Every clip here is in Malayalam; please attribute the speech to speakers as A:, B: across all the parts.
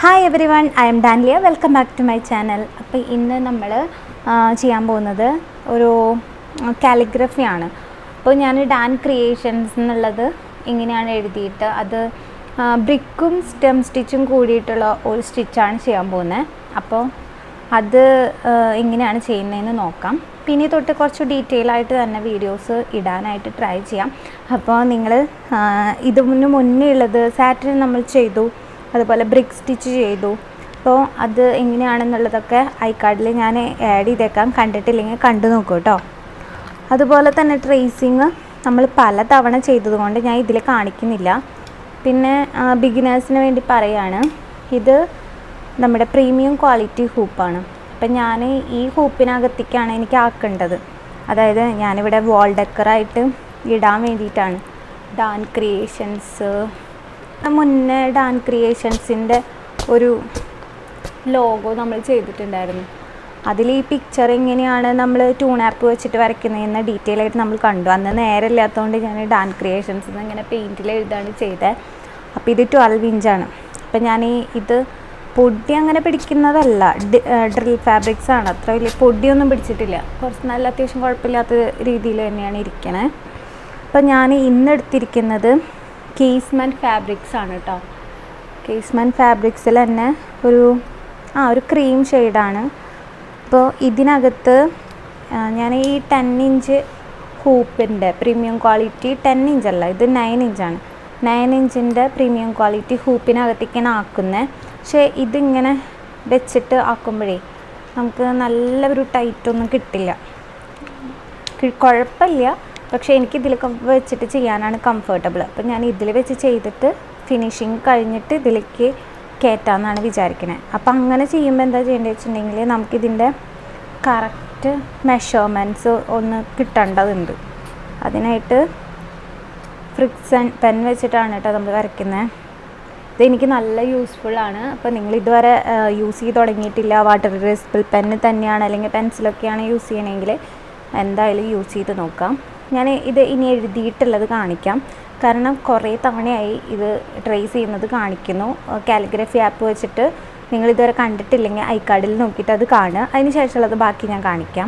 A: hi everyone I'm Danliya welcome back to my channel അപ്പോൾ ഇന്ന് നമ്മൾ ചെയ്യാൻ പോകുന്നത് ഒരു കാലിഗ്രഫിയാണ് അപ്പോൾ ഞാൻ ഡാൻ ക്രിയേഷൻസ് എന്നുള്ളത് ഇങ്ങനെയാണ് എഴുതിയിട്ട് അത് ബ്രിക്കും സ്റ്റെം സ്റ്റിച്ചും കൂടിയിട്ടുള്ള ഒരു സ്റ്റിച്ചാണ് ചെയ്യാൻ പോകുന്നത് അപ്പോൾ അത് എങ്ങനെയാണ് ചെയ്യുന്നതെന്ന് നോക്കാം പിന്നെ തൊട്ട് കുറച്ച് ഡീറ്റെയിൽ ആയിട്ട് തന്നെ വീഡിയോസ് ഇടാനായിട്ട് ട്രൈ ചെയ്യാം അപ്പോൾ നിങ്ങൾ ഇതിന് മുന്നേ ഉള്ളത് സാറ്റർഡേ നമ്മൾ ചെയ്തു അതുപോലെ ബ്രിക്ക് സ്റ്റിച്ച് ചെയ്തു അപ്പോൾ അത് എങ്ങനെയാണെന്നുള്ളതൊക്കെ ഐ കാർഡിൽ ഞാൻ ആഡ് ചെയ്തേക്കാം കണ്ടിട്ടില്ലെങ്കിൽ കണ്ടു നോക്കൂ കേട്ടോ അതുപോലെ തന്നെ ട്രേസിങ് നമ്മൾ പല തവണ ചെയ്തതുകൊണ്ട് ഞാൻ ഇതിൽ കാണിക്കുന്നില്ല പിന്നെ ബിഗിനേഴ്സിന് വേണ്ടി പറയാണ് ഇത് നമ്മുടെ പ്രീമിയം ക്വാളിറ്റി ഹൂപ്പാണ് അപ്പം ഞാൻ ഈ ഹൂപ്പിനകത്തേക്കാണ് എനിക്ക് ആക്കേണ്ടത് അതായത് ഞാനിവിടെ വാൾ ഡെക്കറായിട്ട് ഇടാൻ വേണ്ടിയിട്ടാണ് ഡാൻ ക്രിയേഷൻസ് മുന്നേ ഡാൻ ക്രിയേഷൻസിൻ്റെ ഒരു ലോഗോ നമ്മൾ ചെയ്തിട്ടുണ്ടായിരുന്നു അതിൽ ഈ പിക്ചർ എങ്ങനെയാണ് നമ്മൾ ട്യൂൺ ആപ്പ് വെച്ചിട്ട് വരയ്ക്കുന്നതെന്ന് ഡീറ്റെയിൽ ആയിട്ട് നമ്മൾ കണ്ടു അന്ന് നേരമില്ലാത്തതുകൊണ്ട് ഞാൻ ഡാൻ ക്രിയേഷൻസ് ഇങ്ങനെ പെയിൻറ്റിൽ എഴുതാണ് ചെയ്തത് അപ്പോൾ ഇത് ട്വൽവ് ഇഞ്ചാണ് അപ്പം ഞാൻ ഈ ഇത് പൊടി അങ്ങനെ പിടിക്കുന്നതല്ല ഡ്രിൽ ഫാബ്രിക്സ് ആണ് അത്ര വലിയ പൊടിയൊന്നും പിടിച്ചിട്ടില്ല കുറച്ച് നല്ല അത്യാവശ്യം കുഴപ്പമില്ലാത്ത രീതിയിൽ തന്നെയാണ് ഇരിക്കണേ അപ്പം ഞാൻ ഇന്ന് എടുത്തിരിക്കുന്നത് കേസ്മെൻറ്റ് ഫാബ്രിക്സ് ആണ് കേട്ടോ കേസ്മെൻറ്റ് ഫാബ്രിക്സിൽ തന്നെ ഒരു ആ ഒരു ക്രീം ഷെയ്ഡാണ് അപ്പോൾ ഇതിനകത്ത് ഞാൻ ഈ ടെൻ ഇഞ്ച് ഹൂപ്പിൻ്റെ പ്രീമിയം ക്വാളിറ്റി ടെൻ ഇഞ്ചല്ല ഇത് നയൻ ഇഞ്ചാണ് നയൻ ഇഞ്ചിൻ്റെ പ്രീമിയം ക്വാളിറ്റി ഹൂപ്പിനകത്തേക്കാണ് ആക്കുന്നത് പക്ഷേ ഇതിങ്ങനെ വെച്ചിട്ട് ആക്കുമ്പോഴേ നമുക്ക് നല്ല ഒരു ടൈറ്റൊന്നും കിട്ടില്ല കുഴപ്പമില്ല പക്ഷേ എനിക്ക് ഇതിലൊക്കെ വെച്ചിട്ട് ചെയ്യാനാണ് കംഫർട്ടബിൾ അപ്പം ഞാൻ ഇതിൽ വെച്ച് ചെയ്തിട്ട് ഫിനിഷിങ് കഴിഞ്ഞിട്ട് ഇതിലേക്ക് കയറ്റാമെന്നാണ് വിചാരിക്കുന്നത് അപ്പം അങ്ങനെ ചെയ്യുമ്പോൾ എന്താ ചെയ്യേണ്ടത് വെച്ചിട്ടുണ്ടെങ്കിൽ നമുക്കിതിൻ്റെ കറക്റ്റ് മെഷർമെൻറ്റ്സ് ഒന്ന് കിട്ടേണ്ടതുണ്ട് അതിനായിട്ട് ഫ്രിക്സൺ പെൻ വെച്ചിട്ടാണ് കേട്ടോ നമ്മൾ വരയ്ക്കുന്നത് ഇതെനിക്ക് നല്ല യൂസ്ഫുള്ളാണ് അപ്പോൾ നിങ്ങൾ ഇതുവരെ യൂസ് ചെയ്ത് തുടങ്ങിയിട്ടില്ല വാട്ടർ റെസിപ്പിൾ പെന്ന് തന്നെയാണ് അല്ലെങ്കിൽ പെൻസിലൊക്കെയാണ് യൂസ് ചെയ്യണമെങ്കിൽ എന്തായാലും യൂസ് ചെയ്ത് നോക്കാം ഞാൻ ഇത് ഇനി എഴുതിയിട്ടുള്ളത് കാണിക്കാം കാരണം കുറേ തവണയായി ഇത് ട്രേസ് ചെയ്യുന്നത് കാണിക്കുന്നു കാലിഗ്രഫി ആപ്പ് വെച്ചിട്ട് നിങ്ങൾ ഇതുവരെ കണ്ടിട്ടില്ലെങ്കിൽ ഐ കാർഡിൽ നോക്കിയിട്ട് അത് കാണുക അതിന് ശേഷമുള്ളത് ബാക്കി ഞാൻ കാണിക്കാം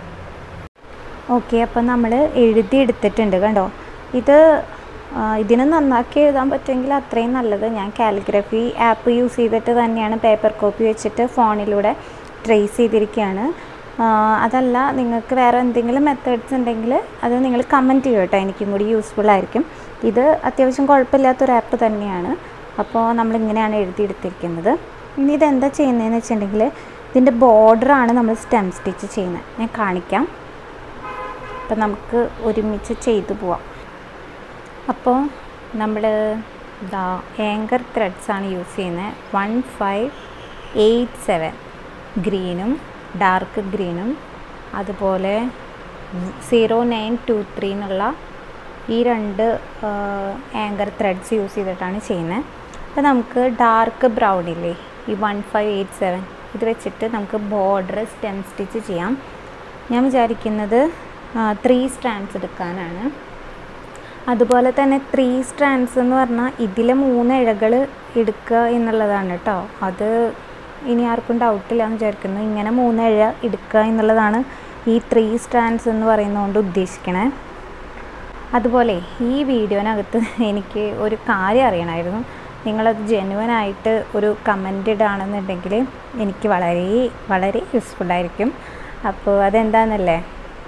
A: ഓക്കെ അപ്പം നമ്മൾ എഴുതി എടുത്തിട്ടുണ്ട് കണ്ടോ ഇത് ഇതിന് നന്നാക്കി എഴുതാൻ പറ്റുമെങ്കിൽ അത്രയും നല്ലത് ഞാൻ കാലിഗ്രഫി ആപ്പ് യൂസ് ചെയ്തിട്ട് തന്നെയാണ് പേപ്പർ കോപ്പി വെച്ചിട്ട് ഫോണിലൂടെ ട്രേസ് ചെയ്തിരിക്കുകയാണ് അതല്ല നിങ്ങൾക്ക് വേറെ എന്തെങ്കിലും മെത്തേഡ്സ് ഉണ്ടെങ്കിൽ അത് നിങ്ങൾ കമൻറ്റ് ചെയ്യും കേട്ടോ എനിക്കും കൂടി യൂസ്ഫുൾ ആയിരിക്കും ഇത് അത്യാവശ്യം കുഴപ്പമില്ലാത്തൊരു ആപ്പ് തന്നെയാണ് അപ്പോൾ നമ്മളിങ്ങനെയാണ് എഴുതിയെടുത്തിരിക്കുന്നത് ഇനി ഇതെന്താ ചെയ്യുന്നതെന്ന് വെച്ചിട്ടുണ്ടെങ്കിൽ ഇതിൻ്റെ ബോർഡറാണ് നമ്മൾ സ്റ്റെം സ്റ്റിച്ച് ചെയ്യുന്നത് ഞാൻ കാണിക്കാം അപ്പം നമുക്ക് ഒരുമിച്ച് ചെയ്തു പോവാം അപ്പോൾ നമ്മൾ ദാ ഏങ്കർ ത്രെഡ്സ് ആണ് യൂസ് ചെയ്യുന്നത് വൺ ഫൈവ് എയ്റ്റ് സെവൻ ഗ്രീനും ഡാർക്ക് ഗ്രീനും അതുപോലെ സീറോ നയൻ ടു ത്രീ എന്നുള്ള ഈ രണ്ട് ആങ്കർ ത്രെഡ്സ് യൂസ് ചെയ്തിട്ടാണ് ചെയ്യുന്നത് അപ്പോൾ നമുക്ക് ഡാർക്ക് ബ്രൗൺ ഇല്ലേ ഈ വൺ ഫൈവ് എയ്റ്റ് സെവൻ ഇത് വെച്ചിട്ട് നമുക്ക് ബോർഡർ സ്റ്റെം സ്റ്റിച്ച് ചെയ്യാം ഞാൻ വിചാരിക്കുന്നത് ത്രീ സ്ട്രാൻഡ്സ് എടുക്കാനാണ് അതുപോലെ തന്നെ ത്രീ സ്ട്രാൻഡ്സ് എന്ന് പറഞ്ഞാൽ ഇതിലെ മൂന്ന് ഇഴകൾ എടുക്കുക എന്നുള്ളതാണ് കേട്ടോ അത് ഇനി ആർക്കും ഡൗട്ടില്ല എന്ന് വിചാരിക്കുന്നു ഇങ്ങനെ മൂന്ന് ഇഴ എടുക്കുക എന്നുള്ളതാണ് ഈ ത്രീ സ്ട്രാൻഡ്സ് എന്ന് പറയുന്നതുകൊണ്ട് ഉദ്ദേശിക്കണേ അതുപോലെ ഈ വീഡിയോനകത്ത് എനിക്ക് ഒരു കാര്യം അറിയണമായിരുന്നു നിങ്ങളത് ജെനുവനായിട്ട് ഒരു കമൻ്റ് ഇടുകയാണെന്നുണ്ടെങ്കിൽ എനിക്ക് വളരെ വളരെ യൂസ്ഫുള്ളായിരിക്കും അപ്പോൾ അതെന്താണെന്നല്ലേ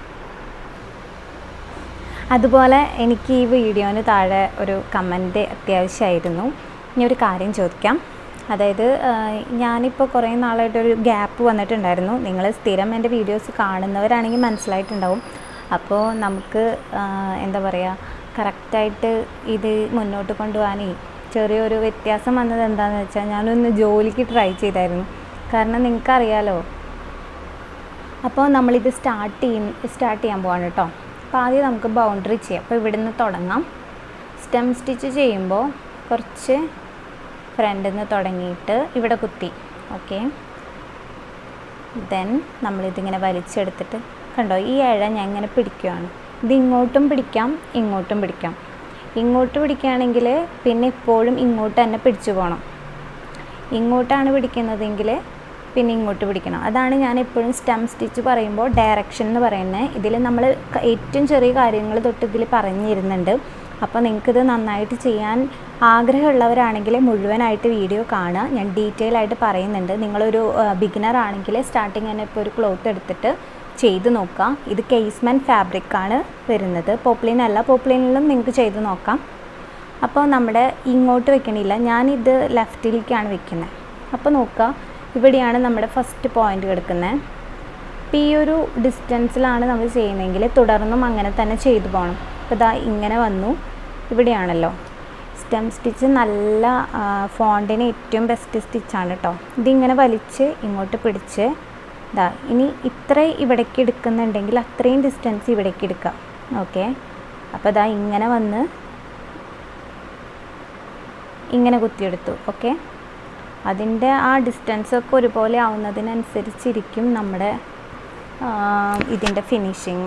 A: അതുപോലെ എനിക്ക് ഈ വീഡിയോന് താഴെ ഒരു കമൻറ്റ് അത്യാവശ്യമായിരുന്നു ഇനി ഒരു കാര്യം ചോദിക്കാം അതായത് ഞാനിപ്പോൾ കുറേ നാളായിട്ടൊരു ഗ്യാപ്പ് വന്നിട്ടുണ്ടായിരുന്നു നിങ്ങൾ സ്ഥിരം എൻ്റെ വീഡിയോസ് കാണുന്നവരാണെങ്കിൽ മനസ്സിലായിട്ടുണ്ടാവും അപ്പോൾ നമുക്ക് എന്താ പറയുക കറക്റ്റായിട്ട് ഇത് മുന്നോട്ട് കൊണ്ടുപോകാനേ ചെറിയൊരു വ്യത്യാസം വന്നത് എന്താണെന്ന് വെച്ചാൽ ഞാനൊന്ന് ജോലിക്ക് ട്രൈ ചെയ്തായിരുന്നു കാരണം നിങ്ങൾക്കറിയാലോ അപ്പോൾ നമ്മളിത് സ്റ്റാർട്ട് ചെയ്യും സ്റ്റാർട്ട് ചെയ്യാൻ പോവാണ് കേട്ടോ അപ്പോൾ ആദ്യം നമുക്ക് ബൗണ്ടറി ചെയ്യാം അപ്പോൾ ഇവിടുന്ന് തുടങ്ങാം സ്റ്റെം സ്റ്റിച്ച് ചെയ്യുമ്പോൾ കുറച്ച് ഫ്രണ്ടിൽ നിന്ന് തുടങ്ങിയിട്ട് ഇവിടെ കുത്തി ഓക്കെ ദെൻ നമ്മളിതിങ്ങനെ വലിച്ചെടുത്തിട്ട് കണ്ടോ ഈ ഇഴ ഞാൻ ഇങ്ങനെ പിടിക്കുകയാണ് ഇത് ഇങ്ങോട്ടും പിടിക്കാം ഇങ്ങോട്ടും പിടിക്കാം ഇങ്ങോട്ട് പിടിക്കുകയാണെങ്കിൽ പിന്നെ എപ്പോഴും ഇങ്ങോട്ട് തന്നെ പിടിച്ചു പോകണം ഇങ്ങോട്ടാണ് പിടിക്കുന്നതെങ്കിൽ പിന്നെ ഇങ്ങോട്ട് പിടിക്കണം അതാണ് ഞാൻ എപ്പോഴും സ്റ്റം സ്റ്റിച്ച് പറയുമ്പോൾ ഡയറക്ഷൻ എന്ന് പറയുന്നത് ഇതിൽ നമ്മൾ ഏറ്റവും ചെറിയ കാര്യങ്ങൾ തൊട്ട് ഇതിൽ പറഞ്ഞിരുന്നുണ്ട് അപ്പോൾ നിങ്ങൾക്കിത് നന്നായിട്ട് ചെയ്യാൻ ആഗ്രഹമുള്ളവരാണെങ്കിൽ മുഴുവനായിട്ട് വീഡിയോ കാണുക ഞാൻ ഡീറ്റെയിൽ ആയിട്ട് പറയുന്നുണ്ട് നിങ്ങളൊരു ബിഗിനർ ആണെങ്കിൽ സ്റ്റാർട്ടിങ് തന്നെ ഇപ്പോൾ ഒരു ക്ലോത്ത് എടുത്തിട്ട് ചെയ്ത് നോക്കാം ഇത് കേസ്മെൻറ്റ് ഫാബ്രിക്കാണ് വരുന്നത് പോപ്ലിൻ അല്ല പോപ്ലിനിലും നിങ്ങൾക്ക് ചെയ്ത് നോക്കാം അപ്പോൾ നമ്മുടെ ഇങ്ങോട്ട് വെക്കണില്ല ഞാനിത് ലെഫ്റ്റിലേക്കാണ് വെക്കുന്നത് അപ്പോൾ നോക്കുക ഇവിടെയാണ് നമ്മുടെ ഫസ്റ്റ് പോയിന്റ് കിടക്കുന്നത് അപ്പോൾ ഈ ഒരു ഡിസ്റ്റൻസിലാണ് നമ്മൾ ചെയ്യുന്നതെങ്കിൽ തുടർന്നും അങ്ങനെ തന്നെ ചെയ്തു പോകണം അപ്പോൾ ഇതാ ഇങ്ങനെ വന്നു ഇവിടെയാണല്ലോ സ്റ്റെം സ്റ്റിച്ച് നല്ല ഫോണ്ടിന് ഏറ്റവും ബെസ്റ്റ് സ്റ്റിച്ചാണ് കേട്ടോ ഇതിങ്ങനെ വലിച്ച് ഇങ്ങോട്ട് പിടിച്ച് ഇതാ ഇനി ഇത്ര ഇവിടേക്ക് എടുക്കുന്നുണ്ടെങ്കിൽ അത്രയും ഡിസ്റ്റൻസ് ഇവിടേക്ക് എടുക്കാം ഓക്കെ അപ്പോൾ ഇതാ ഇങ്ങനെ വന്ന് ഇങ്ങനെ കുത്തിയെടുത്തു ഓക്കെ അതിൻ്റെ ആ ഡിസ്റ്റൻസ് ഒക്കെ ഒരുപോലെ ആവുന്നതിനനുസരിച്ചിരിക്കും നമ്മുടെ ഇതിൻ്റെ ഫിനിഷിങ്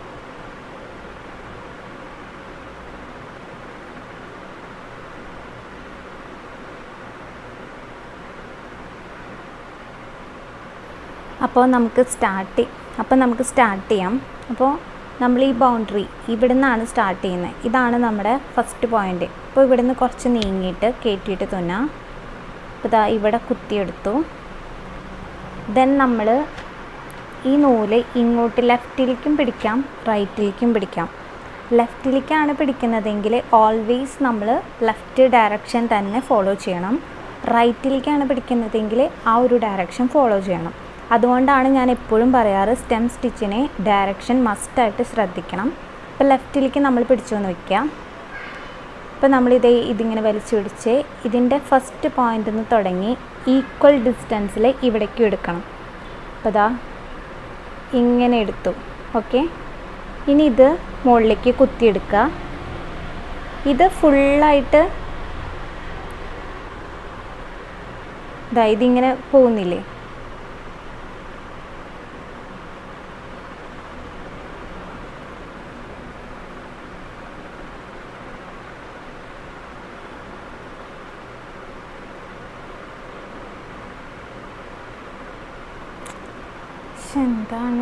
A: അപ്പോൾ നമുക്ക് സ്റ്റാർട്ട് അപ്പോൾ നമുക്ക് സ്റ്റാർട്ട് ചെയ്യാം അപ്പോൾ നമ്മൾ ഈ ബൗണ്ടറി ഇവിടെ നിന്നാണ് സ്റ്റാർട്ട് ചെയ്യുന്നത് ഇതാണ് നമ്മുടെ ഫസ്റ്റ് പോയിൻ്റ് അപ്പോൾ ഇവിടെ നിന്ന് കുറച്ച് നീങ്ങിയിട്ട് കയറ്റിയിട്ട് തുന്നാം അപ്പോൾ ഇതാ ഇവിടെ കുത്തിയെടുത്തു ദെൻ നമ്മൾ ഈ നൂല് ഇങ്ങോട്ട് ലെഫ്റ്റിലേക്കും പിടിക്കാം റൈറ്റിലേക്കും പിടിക്കാം ലെഫ്റ്റിലേക്കാണ് പിടിക്കുന്നതെങ്കിൽ ഓൾവേസ് നമ്മൾ ലെഫ്റ്റ് ഡയറക്ഷൻ തന്നെ ഫോളോ ചെയ്യണം റൈറ്റിലേക്കാണ് പിടിക്കുന്നതെങ്കിൽ ആ ഒരു ഡയറക്ഷൻ ഫോളോ ചെയ്യണം അതുകൊണ്ടാണ് ഞാൻ എപ്പോഴും പറയാറ് സ്റ്റെം സ്റ്റിച്ചിനെ ഡയറക്ഷൻ മസ്റ്റായിട്ട് ശ്രദ്ധിക്കണം ഇപ്പോൾ ലെഫ്റ്റിലേക്ക് നമ്മൾ പിടിച്ചു എന്ന് വയ്ക്കുക ഇപ്പോൾ നമ്മളിത് ഇതിങ്ങനെ വലിച്ചു പിടിച്ച് ഇതിൻ്റെ ഫസ്റ്റ് പോയിൻ്റിൽ നിന്ന് തുടങ്ങി ഈക്വൽ ഡിസ്റ്റൻസിൽ ഇവിടേക്കും എടുക്കണം അപ്പോൾ ഇതാ ഇങ്ങനെ എടുത്തു ഓക്കെ ഇനി ഇത് മുകളിലേക്ക് കുത്തിയെടുക്കുക ഇത് ഫുള്ളായിട്ട് ഇതാ ഇതിങ്ങനെ പോകുന്നില്ലേ എന്താണ്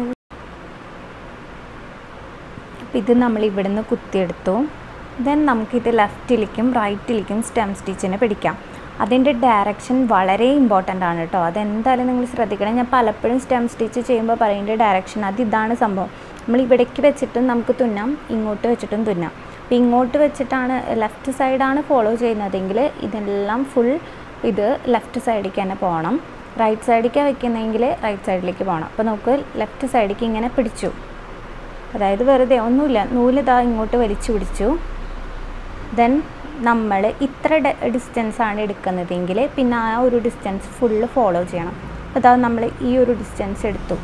A: അപ്പം ഇത് നമ്മൾ ഇവിടുന്ന് കുത്തിയെടുത്തു ദെൻ നമുക്കിത് ലെഫ്റ്റിലേക്കും റൈറ്റിലേക്കും സ്റ്റെം സ്റ്റിച്ചിനെ പിടിക്കാം അതിൻ്റെ ഡയറക്ഷൻ വളരെ ഇമ്പോർട്ടൻ്റ് ആണ് കേട്ടോ അതെന്തായാലും നിങ്ങൾ ശ്രദ്ധിക്കണം ഞാൻ പലപ്പോഴും സ്റ്റെം സ്റ്റിച്ച് ചെയ്യുമ്പോൾ പറയുന്ന ഡയറക്ഷൻ അത് ഇതാണ് സംഭവം നമ്മൾ ഇവിടേക്ക് വെച്ചിട്ടും നമുക്ക് തുന്നാം ഇങ്ങോട്ട് വെച്ചിട്ടും തുന്നാം അപ്പോൾ ഇങ്ങോട്ട് വെച്ചിട്ടാണ് ലെഫ്റ്റ് സൈഡാണ് ഫോളോ ചെയ്യുന്നതെങ്കിൽ ഇതെല്ലാം ഫുൾ ഇത് ലെഫ്റ്റ് സൈഡിലേക്ക് തന്നെ പോകണം റൈറ്റ് സൈഡിലേക്കാണ് വെക്കുന്നതെങ്കിൽ റൈറ്റ് സൈഡിലേക്ക് പോകണം അപ്പോൾ നമുക്ക് ലെഫ്റ്റ് സൈഡിലേക്ക് ഇങ്ങനെ പിടിച്ചു അതായത് വെറുതെ ഒന്നുമില്ല നൂലിതാ ഇങ്ങോട്ട് വലിച്ചു പിടിച്ചു ദെൻ നമ്മൾ ഇത്ര ഡിസ്റ്റൻസ് ആണ് എടുക്കുന്നതെങ്കിൽ പിന്നെ ആ ഒരു ഡിസ്റ്റൻസ് ഫുള്ള് ഫോളോ ചെയ്യണം അപ്പോൾ ഇതാ നമ്മൾ ഈ ഒരു ഡിസ്റ്റൻസ് എടുത്തു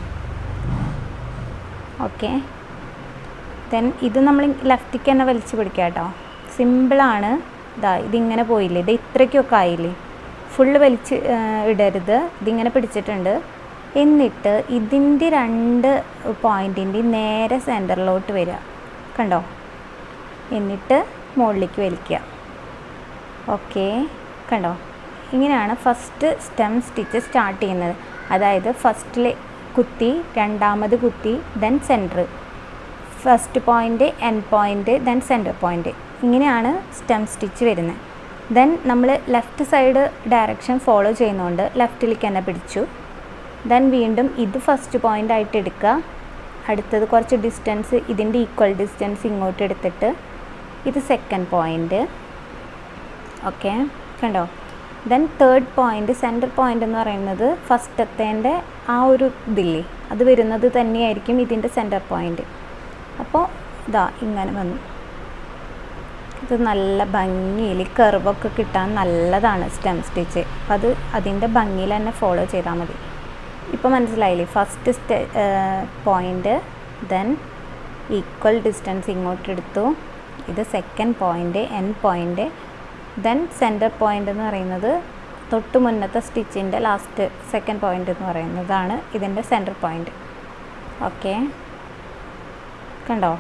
A: ഓക്കെ ദെൻ ഇത് നമ്മൾ ലെഫ്റ്റിക്ക് തന്നെ വലിച്ചു പിടിക്കുക കേട്ടോ സിമ്പിളാണ് ഇതാ ഇതിങ്ങനെ പോയില്ലേ ഇത് ഇത്രയ്ക്കൊക്കെ ആയില്ലേ ഫുള്ള് വലിച്ച് ഇടരുത് ഇതിങ്ങനെ പിടിച്ചിട്ടുണ്ട് എന്നിട്ട് ഇതിൻ്റെ രണ്ട് പോയിൻറ്റിൻ്റെ നേരെ സെൻറ്ററിലോട്ട് വരിക കണ്ടോ എന്നിട്ട് മുകളിലേക്ക് വലിക്കുക ഓക്കെ കണ്ടോ ഇങ്ങനെയാണ് ഫസ്റ്റ് സ്റ്റെം സ്റ്റിച്ച് സ്റ്റാർട്ട് ചെയ്യുന്നത് അതായത് ഫസ്റ്റിൽ കുത്തി രണ്ടാമത് കുത്തി then centre first point end point then centre point ഇങ്ങനെയാണ് സ്റ്റെം സ്റ്റിച്ച് വരുന്നത് ദെൻ നമ്മൾ ലെഫ്റ്റ് സൈഡ് ഡയറക്ഷൻ ഫോളോ ചെയ്യുന്നതുകൊണ്ട് ലെഫ്റ്റിലേക്ക് തന്നെ പിടിച്ചു ദെൻ വീണ്ടും ഇത് ഫസ്റ്റ് പോയിൻ്റ് ആയിട്ട് എടുക്കുക അടുത്തത് കുറച്ച് ഡിസ്റ്റൻസ് ഇതിൻ്റെ ഈക്വൽ ഡിസ്റ്റൻസ് ഇങ്ങോട്ട് എടുത്തിട്ട് ഇത് സെക്കൻഡ് പോയിൻ്റ് ഓക്കെ കണ്ടോ then third point centre point എന്ന് പറയുന്നത് ഫസ്റ്റത്തേൻ്റെ ആ ഒരു ഇതില്ലേ അത് വരുന്നത് തന്നെയായിരിക്കും ഇതിൻ്റെ സെൻറ്റർ പോയിൻ്റ് അപ്പോൾ ഇതാ ഇങ്ങനെ വന്നു ഇത് നല്ല ഭംഗിയിൽ കർവൊക്കെ കിട്ടാൻ നല്ലതാണ് സ്റ്റെം സ്റ്റിച്ച് അപ്പോൾ അത് അതിൻ്റെ ഭംഗിയിൽ തന്നെ ഫോളോ ചെയ്താൽ മതി ഇപ്പോൾ മനസ്സിലായില്ലേ ഫസ്റ്റ് സ്റ്റെ പോയിൻ്റ് ദെൻ ഈക്വൽ ഡിസ്റ്റൻസ് ഇങ്ങോട്ട് എടുത്തു ഇത് second point end point then centre point എന്ന് പറയുന്നത് തൊട്ട് മുന്നത്തെ സ്റ്റിച്ചിൻ്റെ ലാസ്റ്റ് സെക്കൻഡ് പോയിൻ്റ് എന്ന് പറയുന്നതാണ് ഇതിൻ്റെ സെൻറ്റർ പോയിൻ്റ് ഓക്കെ കണ്ടോ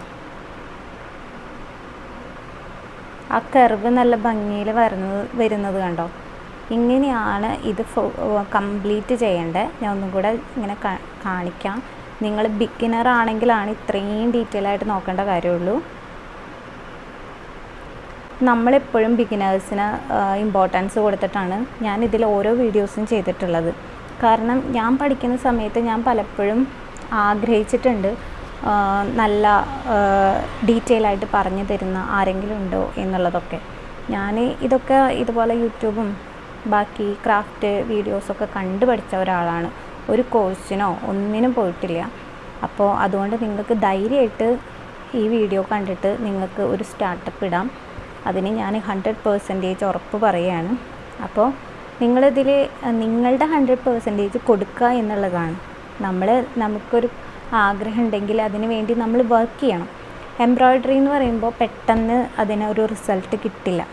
A: ആ കർവ് നല്ല ഭംഗിയിൽ വരുന്നത് വരുന്നത് കണ്ടോ ഇങ്ങനെയാണ് ഇത് കംപ്ലീറ്റ് ചെയ്യേണ്ടത് ഞാൻ ഒന്നും കൂടെ ഇങ്ങനെ കാ- കാണിക്കാം നിങ്ങൾ ബിഗിനർ ആണെങ്കിലാണ് ഇത്രയും ഡീറ്റെയിൽ ആയിട്ട് നോക്കേണ്ട കാര്യമുള്ളൂ നമ്മളെപ്പോഴും ബിഗിനേഴ്സിന് ഇമ്പോർട്ടൻസ് കൊടുത്തിട്ടാണ് ഞാൻ ഇതിൽ ഓരോ വീഡിയോസും ചെയ്തിട്ടുള്ളത് കാരണം ഞാൻ പഠിക്കുന്ന സമയത്ത് ഞാൻ പലപ്പോഴും ആഗ്രഹിച്ചിട്ടുണ്ട് ആ, നല്ല ഡീറ്റെയിൽ ആയിട്ട് പറഞ്ഞു തരുന്ന ആരെങ്കിലും ഉണ്ടോ എന്നുള്ളതൊക്കെ ഞാൻ ഇതൊക്കെ ഇതുപോലെ യൂട്യൂബും ബാക്കി ക്രാഫ്റ്റ് വീഡിയോസൊക്കെ കണ്ടു പഠിച്ച ഒരാളാണ് ഒരു കോഴ്സിനോ ഒന്നിനും പോയിട്ടില്ല അപ്പോൾ അതുകൊണ്ട് നിങ്ങൾക്ക് ധൈര്യമായിട്ട് ഈ വീഡിയോ കണ്ടിട്ട് നിങ്ങൾക്ക് ഒരു സ്റ്റാർട്ടപ്പ് ഇടാം അതിന് ഞാൻ ഹൺഡ്രഡ് പേഴ്സൻറ്റേജ് ഉറപ്പ് പറയുകയാണ് അപ്പോൾ നിങ്ങളിതിൽ നിങ്ങളുടെ ഹൺഡ്രഡ് പേഴ്സൻറ്റേജ് കൊടുക്കുക എന്നുള്ളതാണ് നമ്മൾ നമുക്കൊരു ആഗ്രഹം ഉണ്ടെങ്കിൽ അതിന് വേണ്ടി നമ്മൾ വർക്ക് ചെയ്യണം എംബ്രോയ്ഡറി എന്ന് പറയുമ്പോൾ പെട്ടെന്ന് അതിനൊരു റിസൾട്ട് കിട്ടില്ല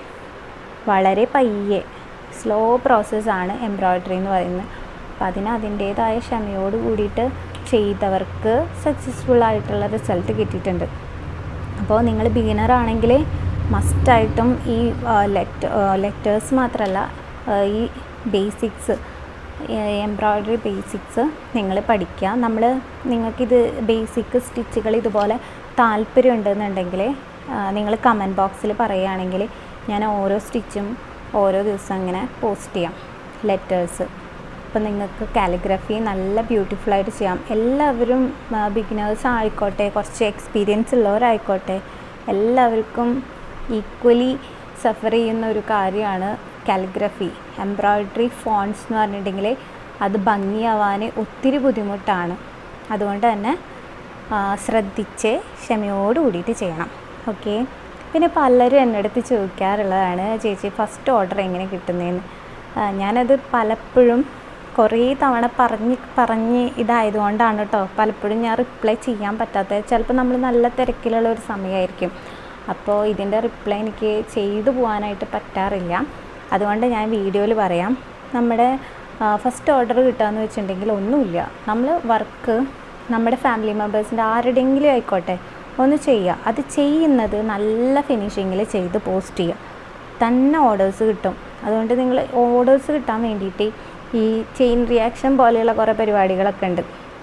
A: വളരെ പയ്യെ സ്ലോ പ്രോസസ്സാണ് എംബ്രോയ്ഡറി എന്ന് പറയുന്നത് അപ്പം അതിന് അതിൻ്റേതായ ക്ഷമയോട് കൂടിയിട്ട് ചെയ്തവർക്ക് സക്സസ്ഫുൾ ആയിട്ടുള്ള റിസൾട്ട് കിട്ടിയിട്ടുണ്ട് അപ്പോൾ നിങ്ങൾ ബിഗിനർ ആണെങ്കിൽ മസ്റ്റായിട്ടും ഈ ലെറ്റ് ലെറ്റേഴ്സ് മാത്രമല്ല ആ, ഈ ബേസിക്സ് എംബ്രോയ്ഡറി ബേസിക്സ് നിങ്ങൾ പഠിക്കുക നമ്മൾ നിങ്ങൾക്കിത് ബേസിക് സ്റ്റിച്ചുകൾ ഇതുപോലെ താല്പര്യം ഉണ്ടെന്നുണ്ടെങ്കിൽ നിങ്ങൾ കമൻറ്റ് ബോക്സിൽ പറയുകയാണെങ്കിൽ ഞാൻ ഓരോ സ്റ്റിച്ചും ഓരോ ദിവസം ഇങ്ങനെ പോസ്റ്റ് ചെയ്യാം ലെറ്റേഴ്സ് അപ്പോൾ നിങ്ങൾക്ക് കാലിഗ്രഫി നല്ല ബ്യൂട്ടിഫുള്ളായിട്ട് ചെയ്യാം എല്ലാവരും ബിഗിനേഴ്സ് ആയിക്കോട്ടെ കുറച്ച് എക്സ്പീരിയൻസ് ഉള്ളവരായിക്കോട്ടെ എല്ലാവർക്കും ഈക്വലി സഫർ ചെയ്യുന്ന ഒരു കാര്യമാണ് കാലിഗ്രഫി എംബ്രോയ്ഡറി ഫോൺസ് എന്ന് പറഞ്ഞിട്ടുണ്ടെങ്കിൽ അത് ഭംഗിയാവാൻ ഒത്തിരി ബുദ്ധിമുട്ടാണ് അതുകൊണ്ട് തന്നെ ആ, ശ്രദ്ധിച്ച് ക്ഷമയോട് കൂടിയിട്ട് ചെയ്യണം ഓക്കെ പിന്നെ പലരും എൻ്റെ അടുത്ത് ചോദിക്കാറുള്ളതാണ് ചേച്ചി ഫസ്റ്റ് ഓർഡർ എങ്ങനെ കിട്ടുന്നതെന്ന് ആ, ഞാനത് പലപ്പോഴും കുറേ തവണ പറഞ്ഞ് പറഞ്ഞ് ഇതായതുകൊണ്ടാണ് കേട്ടോ പലപ്പോഴും ഞാൻ റിപ്ലൈ ചെയ്യാൻ പറ്റാത്തത് ചിലപ്പോൾ നമ്മൾ നല്ല തിരക്കിലുള്ള ഒരു സമയമായിരിക്കും അപ്പോൾ ഇതിൻ്റെ റിപ്ലൈ എനിക്ക് ചെയ്തു പോകാനായിട്ട് പറ്റാറില്ല അതുകൊണ്ട് ഞാൻ വീഡിയോയിൽ പറയാം നമ്മുടെ ഫസ്റ്റ് ഓർഡർ കിട്ടുകയെന്ന് വെച്ചിട്ടുണ്ടെങ്കിൽ ഒന്നുമില്ല നമ്മൾ വർക്ക് നമ്മുടെ ഫാമിലി മെമ്പേഴ്സിൻ്റെ ആരുടെയെങ്കിലും ആയിക്കോട്ടെ ഒന്ന് ചെയ്യുക അത് ചെയ്യുന്നത് നല്ല ഫിനിഷിങ്ങിൽ ചെയ്ത് പോസ്റ്റ് ചെയ്യുക തന്നെ ഓർഡേഴ്സ് കിട്ടും അതുകൊണ്ട് നിങ്ങൾ ഓർഡേഴ്സ് കിട്ടാൻ വേണ്ടിയിട്ട് ഈ ചെയിൻ റിയാക്ഷൻ പോലെയുള്ള കുറേ പരിപാടികളൊക്കെ ഉണ്ട്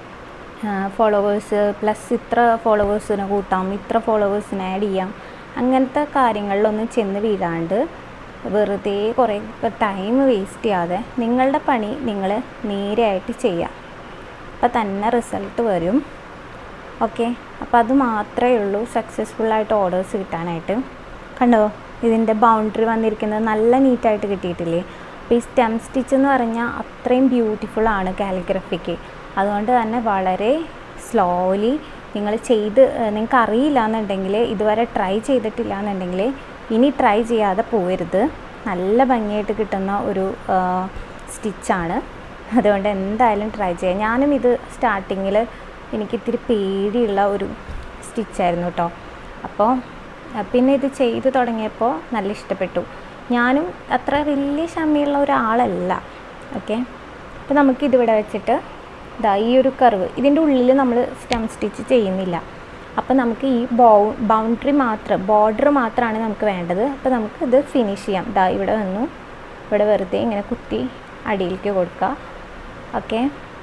A: ഫോളോവേഴ്സ് പ്ലസ് ഇത്ര ഫോളോവേഴ്സിനെ കൂട്ടാം ഇത്ര ഫോളോവേഴ്സിനെ ആഡ് ചെയ്യാം അങ്ങനത്തെ കാര്യങ്ങളിലൊന്നും ചെന്ന് വീഴാണ്ട് വെറുതെ കുറേ ടൈം വേസ്റ്റ് ചെയ്യാതെ നിങ്ങളുടെ പണി നിങ്ങൾ നേരെയായിട്ട് ചെയ്യുക അപ്പോൾ തന്നെ റിസൾട്ട് വരും ഓക്കെ അപ്പോൾ അത് മാത്രമേ ഉള്ളൂ സക്സസ്ഫുള്ളായിട്ട് ഓർഡേഴ്സ് കിട്ടാനായിട്ട് കണ്ടോ ഇതിൻ്റെ ബൗണ്ടറി വന്നിരിക്കുന്നത് നല്ല നീറ്റായിട്ട് കിട്ടിയിട്ടില്ലേ അപ്പോൾ ഈ സ്റ്റെം സ്റ്റിച്ച് എന്ന് പറഞ്ഞാൽ അത്രയും ബ്യൂട്ടിഫുൾ ആണ് കാലിഗ്രഫിക്ക് അതുകൊണ്ട് തന്നെ വളരെ സ്ലോലി നിങ്ങൾ ചെയ്ത് നിങ്ങൾക്ക് അറിയില്ല എന്നുണ്ടെങ്കിൽ ഇതുവരെ ട്രൈ ചെയ്തിട്ടില്ല എന്നുണ്ടെങ്കിൽ ഇനി ട്രൈ ചെയ്യാതെ പോകരുത് നല്ല ഭംഗിയായിട്ട് കിട്ടുന്ന ഒരു സ്റ്റിച്ചാണ് അതുകൊണ്ട് എന്തായാലും ട്രൈ ചെയ്യാം ഞാനും ഇത് സ്റ്റാർട്ടിങ്ങിൽ എനിക്ക് ഇത്തിരി പേടിയുള്ള ഒരു സ്റ്റിച്ചായിരുന്നു കേട്ടോ അപ്പോൾ അഹ് പിന്നെ ഇത് ചെയ്ത് തുടങ്ങിയപ്പോൾ നല്ല ഇഷ്ടപ്പെട്ടു ഞാനും അത്ര വലിയ ക്ഷമയുള്ള ഒരാളല്ല ഓക്കെ അപ്പോൾ നമുക്കിതിവിടെ വെച്ചിട്ട് ഇതാ ഈ ഒരു കർവ് ഇതിൻ്റെ ഉള്ളിൽ നമ്മൾ സ്റ്റെം സ്റ്റിച്ച് ചെയ്യുന്നില്ല അപ്പോൾ നമുക്ക് ഈ ബൗ ബൗണ്ടറി മാത്രം ബോർഡർ മാത്രമാണ് നമുക്ക് വേണ്ടത് അപ്പോൾ നമുക്ക് ഇത് ഫിനിഷ് ചെയ്യാം ഇതാ ഇവിടെ വന്നു ഇവിടെ വെറുതെ ഇങ്ങനെ കുത്തി അടിയിലേക്ക് കൊടുക്കുക ഓക്കെ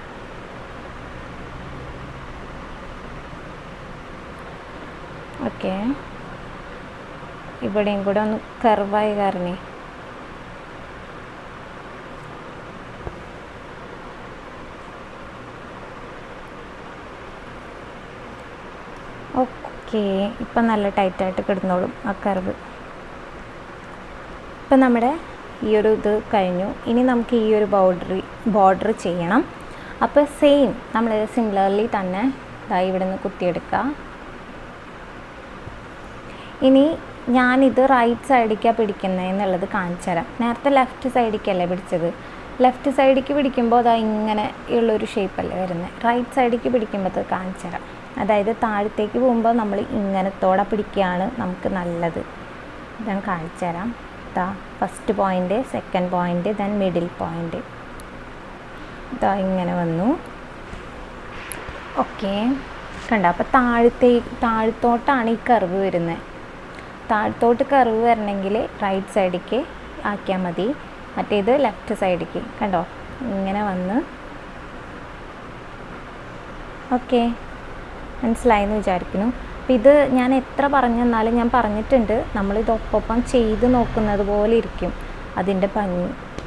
A: ഓക്കെ ഇവിടെയും കൂടെ ഒന്ന് കർവായി കാരണേ ഓക്കെ ഇപ്പം നല്ല ടൈറ്റായിട്ട് കിടന്നോളും ആ കർവ് ഇപ്പം നമ്മുടെ ഈ ഒരു ഇത് കഴിഞ്ഞു ഇനി നമുക്ക് ഈ ഒരു ബോർഡറി ബോർഡർ ചെയ്യണം അപ്പോൾ സെയിം നമ്മൾ സിമിലർലി തന്നെ ദാ ഇവിടെ നിന്ന് കുത്തിയെടുക്കുക ഇനി ഞാനിത് റൈറ്റ് സൈഡിലേക്കാണ് പിടിക്കുന്നത് എന്നുള്ളത് കാണിച്ചു തരാം നേരത്തെ ലെഫ്റ്റ് സൈഡിലേക്കല്ലേ പിടിച്ചത് ലെഫ്റ്റ് സൈഡിലേക്ക് പിടിക്കുമ്പോൾ അതാ ഇങ്ങനെ ഉള്ളൊരു ഷേപ്പല്ലേ വരുന്നത് റൈറ്റ് സൈഡിലേക്ക് പിടിക്കുമ്പോൾ അത് കാണിച്ചു തരാം അതായത് താഴത്തേക്ക് പോകുമ്പോൾ നമ്മൾ ഇങ്ങനത്തോടെ പിടിക്കുകയാണ് നമുക്ക് നല്ലത് ഞാൻ കാണിച്ചു തരാം ഇതാ first point second point then middle point ഇതാ ഇങ്ങനെ വന്നു ഓക്കെ കണ്ട അപ്പോൾ താഴത്തേ താഴത്തോട്ടാണ് ഈ കർവ് വരുന്നത് താഴത്തോട്ട് കർവ് വരണമെങ്കിൽ റൈറ്റ് സൈഡിലേക്ക് ആക്കിയാൽ മതി മറ്റേത് ലെഫ്റ്റ് സൈഡിലേക്ക് കണ്ടോ ഇങ്ങനെ വന്ന് ഓക്കെ മനസ്സിലായെന്ന് വിചാരിക്കുന്നു അപ്പം ഇത് ഞാൻ എത്ര പറഞ്ഞെന്നാലും ഞാൻ പറഞ്ഞിട്ടുണ്ട് നമ്മളിത് ഒപ്പം ചെയ്ത് നോക്കുന്നത് പോലെ ഇരിക്കും അതിൻ്റെ ഭംഗി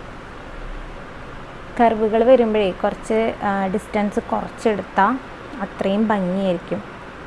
A: കർവുകൾ വരുമ്പോഴേ കുറച്ച് ഡിസ്റ്റൻസ് കുറച്ചെടുത്താൽ അത്രയും ഭംഗിയായിരിക്കും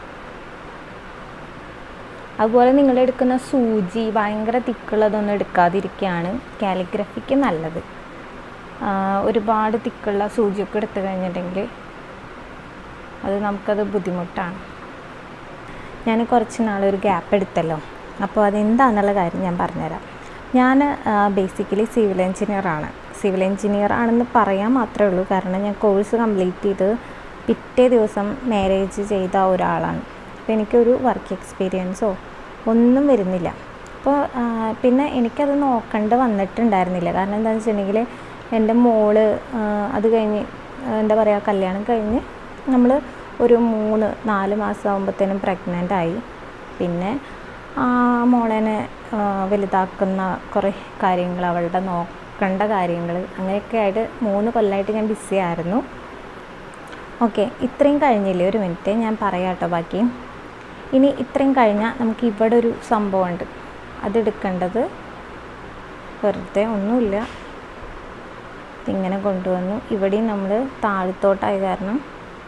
A: അതുപോലെ നിങ്ങൾ എടുക്കുന്ന സൂചി ഭയങ്കര തിക്കുള്ളതൊന്നും എടുക്കാതിരിക്കുകയാണ് കാലിഗ്രഫിക്ക് നല്ലത് ആ, ഒരുപാട് തിക്കുള്ള സൂചിയൊക്കെ എടുത്തു കഴിഞ്ഞിട്ടുണ്ടെങ്കിൽ അത് നമുക്കത് ബുദ്ധിമുട്ടാണ് ഞാൻ കുറച്ച് നാളൊരു ഗ്യാപ്പ് എടുത്തല്ലോ അപ്പോൾ അതെന്താണെന്നുള്ള കാര്യം ഞാൻ പറഞ്ഞുതരാം ഞാൻ ബേസിക്കലി സിവിൽ എഞ്ചിനീയറാണ് സിവിൽ എഞ്ചിനീയർ ആണെന്ന് പറയാൻ മാത്രമേ ഉള്ളൂ കാരണം ഞാൻ കോഴ്സ് കംപ്ലീറ്റ് ചെയ്ത് പിറ്റേ ദിവസം മാരേജ് ചെയ്ത ഒരാളാണ് അപ്പോൾ എനിക്കൊരു വർക്ക് എക്സ്പീരിയൻസോ ഒന്നും വരുന്നില്ല അപ്പോൾ ആ, പിന്നെ എനിക്കത് നോക്കേണ്ട വന്നിട്ടുണ്ടായിരുന്നില്ല കാരണം എന്താണെന്ന് വെച്ചിട്ടുണ്ടെങ്കിൽ എൻ്റെ മോള് ആ, അത് കഴിഞ്ഞ് ആ, എന്താ പറയുക കല്യാണം കഴിഞ്ഞ് നമ്മൾ ഒരു മൂന്ന് നാല് മാസം ആകുമ്പോഴത്തേനും പ്രഗ്നൻ്റ് ആയി പിന്നെ ആ മോളേനെ ആ, വലുതാക്കുന്ന കുറേ കാര്യങ്ങൾ അവളുടെ നോക്കേണ്ട കാര്യങ്ങൾ അങ്ങനെയൊക്കെ ആയിട്ട് മൂന്ന് കൊല്ലമായിട്ട് ഞാൻ ബിസി ആയിരുന്നു ഓക്കെ ഇത്രയും കഴിഞ്ഞില്ലേ ഒരു മിനിറ്റ് ഞാൻ പറയാം കേട്ടോ ബാക്കി ഇനി ഇത്രയും കഴിഞ്ഞാൽ നമുക്ക് ഇവിടെ ഒരു സംഭവമുണ്ട് അതെടുക്കേണ്ടത് വെറുതെ ഒന്നുമില്ല ഇതിങ്ങനെ കൊണ്ടുവന്നു ഇവിടെയും നമ്മൾ താഴത്തോട്ടായ കാരണം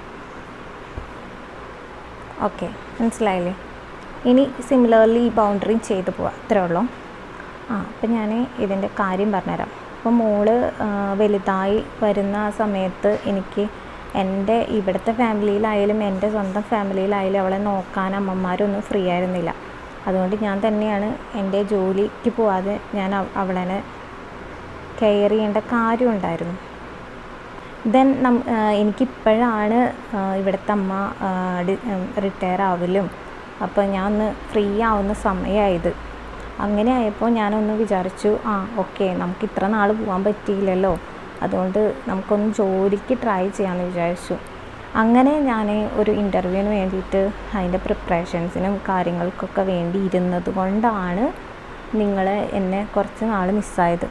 A: ഓക്കെ മനസ്സിലായില്ലേ ഇനി സിമിലർലി ഈ ബൗണ്ടറിയും ചെയ്തു പോവാം അത്രേ ഉള്ളൂ ആ അപ്പം ഞാൻ ഇതിൻ്റെ കാര്യം പറഞ്ഞുതരാം അപ്പോൾ മോള് ആ, വലുതായി വരുന്ന ആ സമയത്ത് എനിക്ക് എൻ്റെ ഇവിടുത്തെ ഫാമിലിയിലായാലും എൻ്റെ സ്വന്തം ഫാമിലിയിലായാലും അവളെ നോക്കാൻ അമ്മമാരൊന്നും ഫ്രീ ആയിരുന്നില്ല അതുകൊണ്ട് ഞാൻ തന്നെയാണ് എൻ്റെ ജോലിക്ക് പോവാതെ ഞാൻ അവ- അവളെ കെയർ ചെയ്യേണ്ട കാര്യമുണ്ടായിരുന്നു ദെൻ നം എനിക്കിപ്പോഴാണ് ഇവിടുത്തെ അമ്മ റിട്ടയർ ആവലും അപ്പോൾ ഞാൻ ഒന്ന് ഫ്രീ ആവുന്ന സമയമായത് അങ്ങനെ ആയപ്പോൾ ഞാനൊന്ന് വിചാരിച്ചു ആ ഓക്കെ നമുക്ക് ഇത്ര നാൾ പോകാൻ പറ്റിയില്ലല്ലോ അതുകൊണ്ട് നമുക്കൊന്ന് ജോലിക്ക് ട്രൈ ചെയ്യാമെന്ന് വിചാരിച്ചു അങ്ങനെ ഞാൻ ഒരു ഇൻ്റർവ്യൂവിന് വേണ്ടിയിട്ട് അതിൻ്റെ പ്രിപ്പറേഷൻസിനും കാര്യങ്ങൾക്കൊക്കെ വേണ്ടി ഇരുന്നത് കൊണ്ടാണ് നിങ്ങൾ എന്നെ കുറച്ച് നാൾ മിസ്സായത്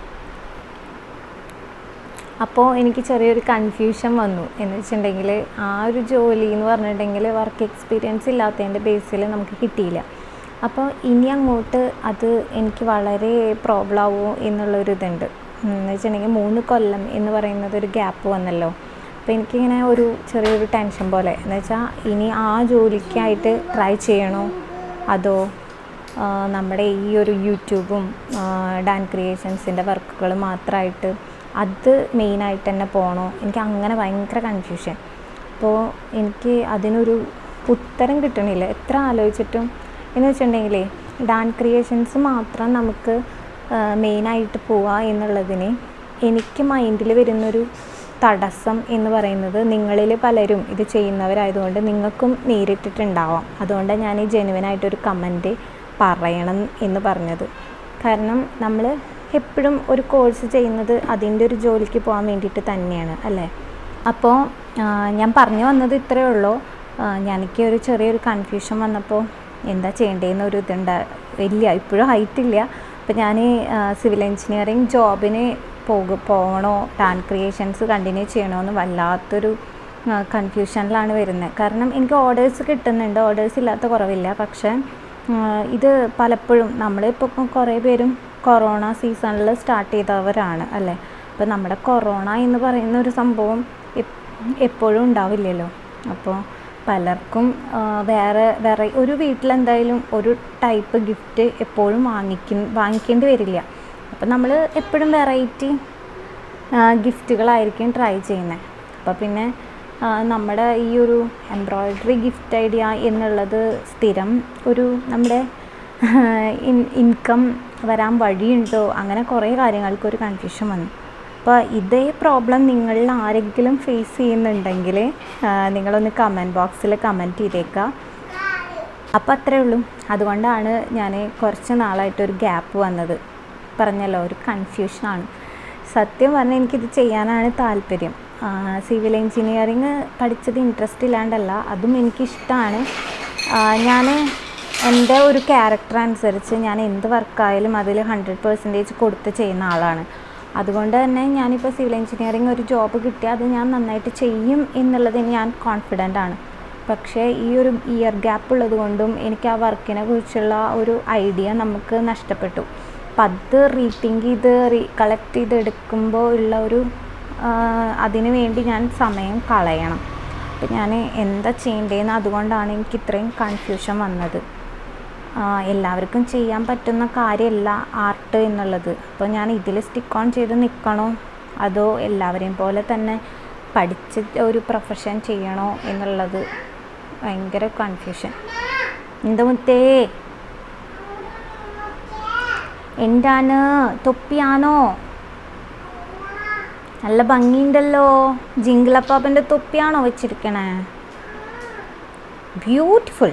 A: അപ്പോൾ എനിക്ക് ചെറിയൊരു കൺഫ്യൂഷൻ വന്നു എന്ന് വെച്ചിട്ടുണ്ടെങ്കിൽ ആ ഒരു ജോലി എന്ന് പറഞ്ഞിട്ടുണ്ടെങ്കിൽ വർക്ക് എക്സ്പീരിയൻസ് ഇല്ലാത്തതിൻ്റെ ബേസിൽ നമുക്ക് കിട്ടിയില്ല അപ്പോൾ ഇനി അങ്ങോട്ട് അത് എനിക്ക് വളരെ പ്രോബ്ലം ആവുമോ എന്നുള്ളൊരു ഇതുണ്ട് ഉം, എന്ന് വെച്ചിട്ടുണ്ടെങ്കിൽ മൂന്ന് കൊല്ലം എന്ന് പറയുന്നത് ഒരു ഗ്യാപ്പ് വന്നല്ലോ അപ്പോൾ എനിക്കിങ്ങനെ ഒരു ചെറിയൊരു ടെൻഷൻ പോലെ എന്ന് വെച്ചാൽ ഇനി ആ ജോലിക്കായിട്ട് ട്രൈ ചെയ്യണോ അതോ ആ, നമ്മുടെ ഈ ഒരു യൂട്യൂബും ഡാൻ ക്രിയേഷൻസിൻ്റെ വർക്കുകൾ മാത്രമായിട്ട് അത് മെയിനായിട്ട് തന്നെ പോകണോ എനിക്ക് അങ്ങനെ ഭയങ്കര കൺഫ്യൂഷൻ അപ്പോൾ എനിക്ക് അതിനൊരു ഉത്തരം കിട്ടണില്ല എത്ര ആലോചിച്ചിട്ടും എന്ന് വെച്ചിട്ടുണ്ടെങ്കിലേ ഡാൻ ക്രിയേഷൻസ് മാത്രം നമുക്ക് മെയിനായിട്ട് പോവുക എന്നുള്ളതിന് എനിക്ക് മൈൻഡിൽ വരുന്നൊരു തടസ്സം എന്ന് പറയുന്നത് നിങ്ങളിൽ പലരും ഇത് ചെയ്യുന്നവരായതുകൊണ്ട് നിങ്ങൾക്കും നേരിട്ടിട്ടുണ്ടാവാം അതുകൊണ്ടാണ് ഞാൻ ഈ ജെനുവനായിട്ടൊരു കമൻറ്റ് പറയണം എന്ന് പറഞ്ഞത് കാരണം നമ്മൾ എപ്പോഴും ഒരു കോഴ്സ് ചെയ്യുന്നത് അതിൻ്റെ ഒരു ജോലിക്ക് പോകാൻ വേണ്ടിയിട്ട് തന്നെയാണ് അല്ലേ അപ്പോൾ ആ, ഞാൻ പറഞ്ഞു വന്നത് ഇത്രയേ ഉള്ളൂ ആ, എനിക്ക് ഒരു ചെറിയൊരു കൺഫ്യൂഷൻ വന്നപ്പോൾ എന്താ ചെയ്യേണ്ടതെന്ന് ഒരു ഇതുണ്ട് വലിയ ഇപ്പോഴും ഹൈറ്റ് ഇല്ല അപ്പോൾ ഞാൻ സിവിൽ എഞ്ചിനീയറിങ് ജോബിന് പോകു പോകണോ ടാൻ ക്രിയേഷൻസ് കണ്ടിന്യൂ ചെയ്യണോ എന്ന് വല്ലാത്തൊരു കൺഫ്യൂഷനിലാണ് വരുന്നത് കാരണം എനിക്ക് ഓർഡേഴ്സ് കിട്ടുന്നുണ്ട് ഓർഡേഴ്സ് ഇല്ലാത്ത കുറവില്ല പക്ഷേ ആ, ഇത് പലപ്പോഴും നമ്മളിപ്പോൾ കുറേ പേരും കൊറോണ സീസണിൽ സ്റ്റാർട്ട് ചെയ്തവരാണ് അല്ലേ അപ്പോൾ നമ്മുടെ കൊറോണ എന്ന് പറയുന്ന ഒരു സംഭവം എപ്- എപ്പോഴും ഉണ്ടാവില്ലല്ലോ അപ്പോൾ പലർക്കും ആ, വേറെ വേറെ ഒരു വീട്ടിലെന്തായാലും ഒരു ടൈപ്പ് ഗിഫ്റ്റ് എപ്പോഴും വാങ്ങിക്കും വാങ്ങിക്കേണ്ടി വരില്ല അപ്പോൾ നമ്മൾ എപ്പോഴും വെറൈറ്റി ഗിഫ്റ്റുകളായിരിക്കും ട്രൈ ചെയ്യുന്നത് അപ്പോൾ പിന്നെ ആ, നമ്മുടെ ഈ ഒരു എംബ്രോയ്ഡറി ഗിഫ്റ്റ് ഐഡിയ എന്നുള്ളത് സ്ഥിരം ഒരു നമ്മുടെ ഇൻകം വരാൻ വഴിയുണ്ടോ അങ്ങനെ കുറേ കാര്യങ്ങൾക്ക് ഒരു കൺഫ്യൂഷൻ വന്നു അപ്പോൾ ഇതേ പ്രോബ്ലം നിങ്ങളിൽ ആരെങ്കിലും ഫേസ് ചെയ്യുന്നുണ്ടെങ്കിൽ ആ, നിങ്ങളൊന്ന് കമൻറ്റ് ബോക്സിൽ കമൻറ്റ് ചെയ്തേക്കുക അപ്പോൾ അത്രേ ഉള്ളൂ അതുകൊണ്ടാണ് ഞാൻ കുറച്ച് നാളായിട്ടൊരു ഗ്യാപ്പ് വന്നത് പറഞ്ഞല്ലോ ഒരു കൺഫ്യൂഷനാണ് സത്യം പറഞ്ഞാൽ എനിക്കിത് ചെയ്യാനാണ് താല്പര്യം സിവിൽ എഞ്ചിനീയറിങ് പഠിച്ചത് ഇൻട്രസ്റ്റ് ഇല്ലാണ്ടല്ല അതും എനിക്കിഷ്ടമാണ് ഞാൻ എൻ്റെ ഒരു ക്യാരക്ടർ അനുസരിച്ച് ഞാൻ എന്ത് വർക്കായാലും അതിൽ ഹൺഡ്രഡ് പെർസെൻറ്റേജ് കൊടുത്ത് ചെയ്യുന്ന ആളാണ് അതുകൊണ്ട് തന്നെ ഞാനിപ്പോൾ സിവിൽ എഞ്ചിനീയറിംഗ് ഒരു ജോബ് കിട്ടിയാൽ അത് ഞാൻ നന്നായിട്ട് ചെയ്യും എന്നുള്ളതിന് ഞാൻ കോൺഫിഡൻ്റ് ആണ് പക്ഷേ ഈ ഒരു ഇയർ ഗ്യാപ്പ് ഉള്ളത് കൊണ്ടും എനിക്ക് ആ വർക്കിനെ കുറിച്ചുള്ള ഒരു ഐഡിയ നമുക്ക് നഷ്ടപ്പെട്ടു അപ്പം അത് റീതിങ്ക് ചെയ്ത് റീ കളക്ട് ചെയ്ത് എടുക്കുമ്പോൾ ഉള്ള ഒരു അതിന് വേണ്ടി ഞാൻ സമയം കളയണം അപ്പം ഞാൻ എന്താ ചെയ്യേണ്ടതെന്ന് അതുകൊണ്ടാണ് എനിക്ക് ഇത്രയും കൺഫ്യൂഷൻ വന്നത് എല്ലാവർക്കും ചെയ്യാൻ പറ്റുന്ന കാര്യമല്ല ആർട്ട് എന്നുള്ളത് അപ്പോൾ ഞാൻ ഇതിൽ സ്റ്റിക്ക് ഓൺ ചെയ്ത് നിൽക്കണോ അതോ എല്ലാവരെയും പോലെ തന്നെ പഠിച്ച് ഒരു പ്രൊഫഷൻ ചെയ്യണോ എന്നുള്ളത് ഭയങ്കര കൺഫ്യൂഷൻ എന്താ മുത്തേ എന്താണ് തൊപ്പിയാണോ നല്ല ഭംഗിയുണ്ടല്ലോ ജിങ്കിളപ്പാപ്പൻ്റെ തൊപ്പിയാണോ വെച്ചിരിക്കണേ ബ്യൂട്ടിഫുൾ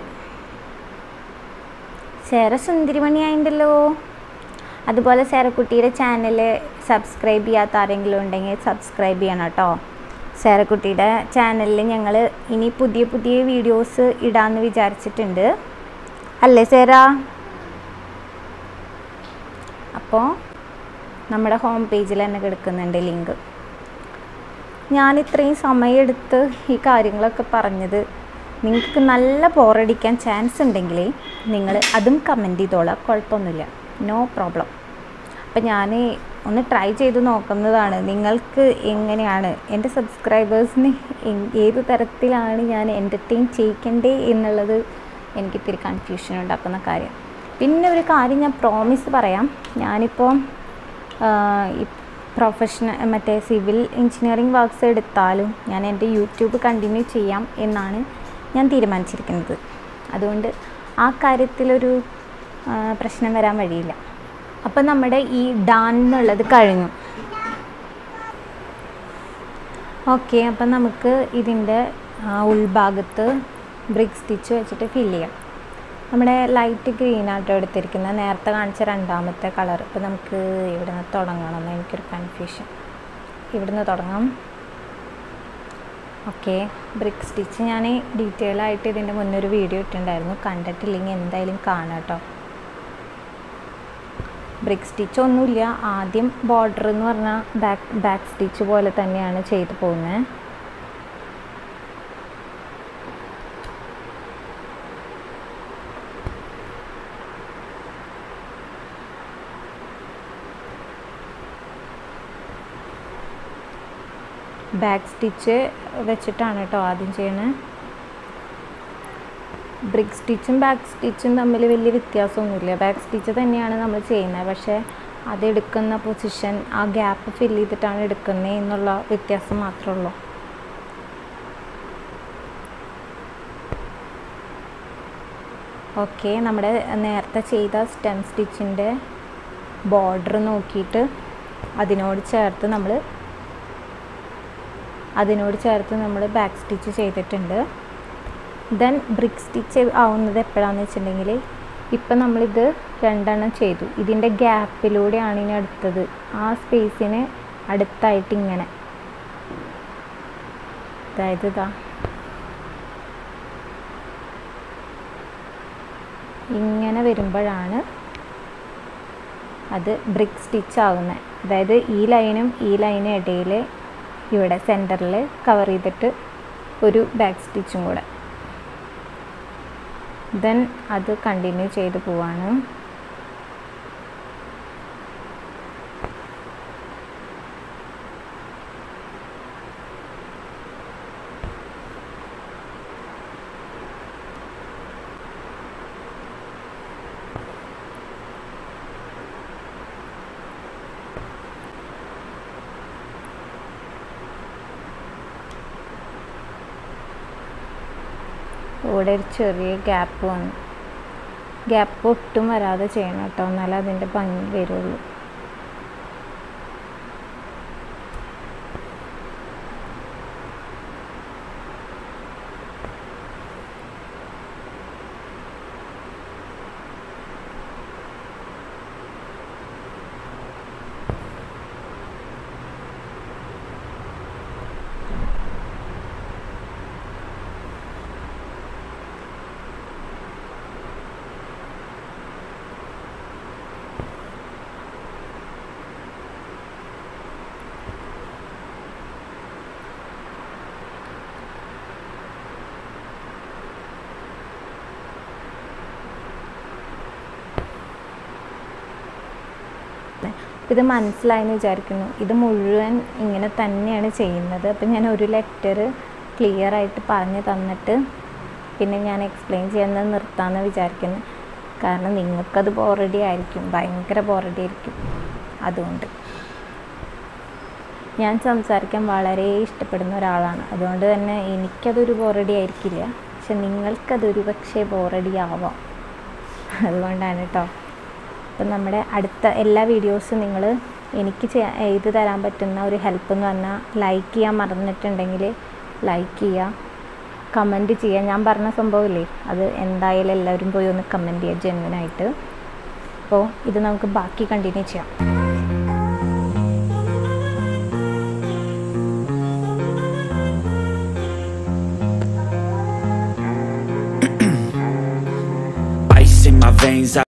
A: സേറ സുന്ദരിമണിയായിട്ടുണ്ടല്ലോ അതുപോലെ സേറക്കുട്ടിയുടെ ചാനൽ സബ്സ്ക്രൈബ് ചെയ്യാത്ത ആരെങ്കിലും ഉണ്ടെങ്കിൽ സബ്സ്ക്രൈബ് ചെയ്യണം കേട്ടോ സേറക്കുട്ടിയുടെ ചാനലിൽ ഞങ്ങൾ ഇനി പുതിയ പുതിയ വീഡിയോസ് ഇടാമെന്ന് വിചാരിച്ചിട്ടുണ്ട് അല്ലേ സേറ അപ്പോൾ നമ്മുടെ ഹോം പേജിൽ തന്നെ കിടക്കുന്നുണ്ട് ലിങ്ക് ഞാൻ ഇത്രയും സമയമെടുത്ത് ഈ കാര്യങ്ങളൊക്കെ പറഞ്ഞത് നിങ്ങൾക്ക് നല്ല ബോറടിക്കാൻ ചാൻസ് ഉണ്ടെങ്കിൽ നിങ്ങൾ അതും കമൻറ്റ് ചെയ്തോളാം കുഴപ്പമൊന്നുമില്ല നോ പ്രോബ്ലം അപ്പം ഞാൻ ഒന്ന് ട്രൈ ചെയ്ത് നോക്കുന്നതാണ് നിങ്ങൾക്ക് എങ്ങനെയാണ് എൻ്റെ സബ്സ്ക്രൈബേഴ്സിന് ഏത് തരത്തിലാണ് ഞാൻ എൻ്റർടൈൻ ചെയ്യിക്കണ്ടേ എന്നുള്ളത് എനിക്ക് ഇത്തിരി കൺഫ്യൂഷൻ ഉണ്ടാക്കുന്ന കാര്യം പിന്നെ ഒരു കാര്യം ഞാൻ പ്രോമിസ് പറയാം ഞാനിപ്പോൾ ഈ പ്രൊഫഷണൽ മറ്റേ സിവിൽ എഞ്ചിനീയറിംഗ് വർക്ക്സ് എടുത്താലും ഞാൻ എൻ്റെ യൂട്യൂബ് കണ്ടിന്യൂ ചെയ്യാം എന്നാണ് ഞാൻ തീരുമാനിച്ചിരിക്കുന്നത് അതുകൊണ്ട് ആ കാര്യത്തിലൊരു പ്രശ്നം വരാൻ വഴിയില്ല അപ്പം നമ്മുടെ ഈ ഡാൻ എന്നുള്ളത് കഴിഞ്ഞു ഓക്കെ അപ്പം നമുക്ക് ഇതിൻ്റെ ഉൾഭാഗത്ത് ബ്രിക്ക് സ്റ്റിച്ച് വെച്ചിട്ട് ഫില്ല് ചെയ്യാം നമ്മുടെ ലൈറ്റ് ഗ്രീൻ ആട്ടോ എടുത്തിരിക്കുന്ന നേരത്തെ കാണിച്ച രണ്ടാമത്തെ കളർ ഇപ്പം നമുക്ക് ഇവിടെ നിന്ന് തുടങ്ങണം എന്ന് എനിക്കൊരു കൺഫ്യൂഷൻ ഇവിടുന്ന് തുടങ്ങാം ഓക്കെ ബ്രിക്ക് സ്റ്റിച്ച് ഞാൻ ഡീറ്റെയിൽ ആയിട്ട് ഇതിൻ്റെ മുന്നേ ഒരു വീഡിയോ ഇട്ടിട്ടുണ്ടായിരുന്നു കണ്ടിട്ടില്ലെങ്കിൽ എന്തായാലും കാണാം കേട്ടോ ബ്രിക്ക് സ്റ്റിച്ച് ഒന്നുമില്ല ആദ്യം ബോർഡർ എന്ന് പറഞ്ഞാൽ ബാക്ക് ബാക്ക് സ്റ്റിച്ച് പോലെ തന്നെയാണ് ചെയ്തു പോകുന്നത് ബാക്ക് സ്റ്റിച്ച് വെച്ചിട്ടാണ് കേട്ടോ ആദ്യം ചെയ്യണത് ബ്രിക്ക് സ്റ്റിച്ചും ബാക്ക് സ്റ്റിച്ചും തമ്മിൽ വലിയ വ്യത്യാസമൊന്നുമില്ല ബാക്ക് സ്റ്റിച്ച് തന്നെയാണ് നമ്മൾ ചെയ്യുന്നത് പക്ഷേ അത് എടുക്കുന്ന പൊസിഷൻ ആ ഗ്യാപ്പ് ഫില്ല് ചെയ്തിട്ടാണ് എടുക്കുന്നത് എന്നുള്ള വ്യത്യാസം മാത്രമേ ഉള്ളൂ ഓക്കെ നമ്മുടെ നേരത്തെ ചെയ്ത സ്റ്റെം സ്റ്റിച്ചിൻ്റെ ബോർഡർ നോക്കിയിട്ട് അതിനോട് ചേർത്ത് നമ്മൾ അതിനോട് ചേർത്ത് നമ്മൾ ബാക്ക് സ്റ്റിച്ച് ചെയ്തിട്ടുണ്ട് ദെൻ ബ്രിക്ക് സ്റ്റിച്ച് ആവുന്നത് എപ്പോഴാണെന്ന് വെച്ചിട്ടുണ്ടെങ്കിൽ ഇപ്പം നമ്മളിത് രണ്ടെണ്ണം ചെയ്തു ഇതിൻ്റെ ഗ്യാപ്പിലൂടെയാണ് ഇനി അടുത്തത് ആ സ്പേസിന് അടുത്തായിട്ട് ഇങ്ങനെ അതായത് ഇതാ ഇങ്ങനെ വരുമ്പോഴാണ് അത് ബ്രിക്ക് സ്റ്റിച്ച് ആകുന്നത് അതായത് ഈ ലൈനും ഈ ലൈനും ഇടയിൽ ഇവിടെ സെൻറ്ററിൽ കവർ ചെയ്തിട്ട് ഒരു ബാക്ക് സ്റ്റിച്ചും കൂടെ ദെൻ അത് കണ്ടിന്യൂ ചെയ്ത് പോവാണ് ഇവിടെ ഒരു ചെറിയ ഗ്യാപ്പ് വന്നു ഗ്യാപ്പ് ഒട്ടും വരാതെ ചെയ്യണം കേട്ടോ എന്നാലേ അതിൻ്റെ ഭംഗി വരുള്ളൂ ഇത് മനസ്സിലായെന്ന് വിചാരിക്കുന്നു ഇത് മുഴുവൻ ഇങ്ങനെ തന്നെയാണ് ചെയ്യുന്നത് അപ്പം ഞാൻ ഒരു ലെറ്റർ ക്ലിയർ ആയിട്ട് പറഞ്ഞു തന്നിട്ട് പിന്നെ ഞാൻ എക്സ്പ്ലെയിൻ ചെയ്യുന്നത് നിർത്താമെന്ന് വിചാരിക്കുന്നു കാരണം നിങ്ങൾക്കത് ബോറടി ആയിരിക്കും ഭയങ്കര ബോറടി ആയിരിക്കും അതുകൊണ്ട് ഞാൻ സംസാരിക്കാൻ വളരെ ഇഷ്ടപ്പെടുന്ന ഒരാളാണ് അതുകൊണ്ട് തന്നെ എനിക്കതൊരു ബോറടി ആയിരിക്കില്ല പക്ഷെ നിങ്ങൾക്കതൊരു പക്ഷേ ബോറടി ആവാം അതുകൊണ്ടാണ് കേട്ടോ അപ്പം നമ്മുടെ അടുത്ത എല്ലാ വീഡിയോസും നിങ്ങൾ എനിക്ക് ചെയ്യാൻ ചെയ്ത് തരാൻ പറ്റുന്ന ഒരു ഹെൽപ്പ് എന്ന് പറഞ്ഞാൽ ലൈക്ക് ചെയ്യാൻ മറന്നിട്ടുണ്ടെങ്കിൽ ലൈക്ക് ചെയ്യുക കമൻറ്റ് ചെയ്യുക ഞാൻ പറഞ്ഞ സംഭവമില്ലേ അത് എന്തായാലും എല്ലാവരും പോയി ഒന്ന് കമൻറ്റ് ചെയ്യുക ജെന്വനായിട്ട് അപ്പോൾ ഇത് നമുക്ക് ബാക്കി കണ്ടിന്യൂ ചെയ്യാം
B: Ice in my veins, I